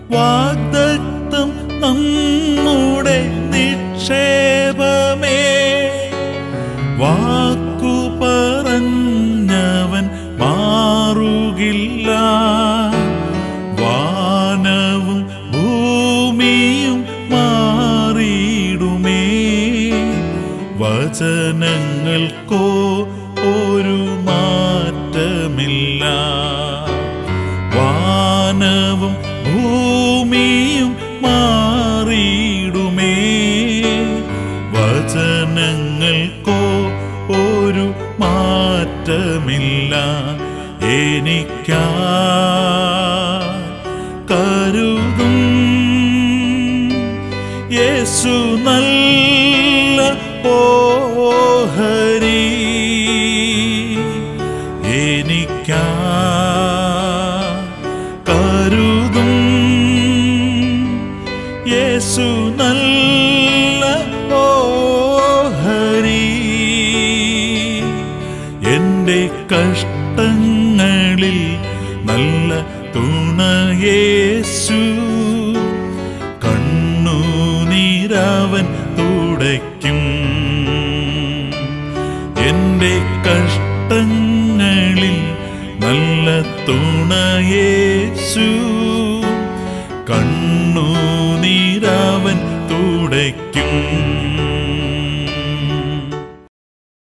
വാഗ്ദത്തം നമ്മുടെ നിക്ഷേപമേ വാക്കു പറഞ്ഞവൻ മാറുകില്ല വാനവും ഭൂമിയും മാറിയിടുമേ വചനങ്ങൾക്കോ ഒരു മാറ്റമില്ല വാനവും ഭൂമിയും മാറിയിടുമേ വചനങ്ങൾക്കോ ഒരു മാറ്റമില്ല എനിക്കാ കരുതും യേശു നല്ല ഓഹരി എനിക്കാ കരുതും യേശു നല്ല ഓഹരി എൻ്റെ കഷ്ടങ്ങളിൽ നല്ല തുണയേശു കണ്ണുനീരവൻ തുടയ്ക്കും എൻ്റെ കഷ്ടങ്ങളിൽ നല്ല തുണയേശു കണ്ണുനീരവൻ തുടയ്ക്കും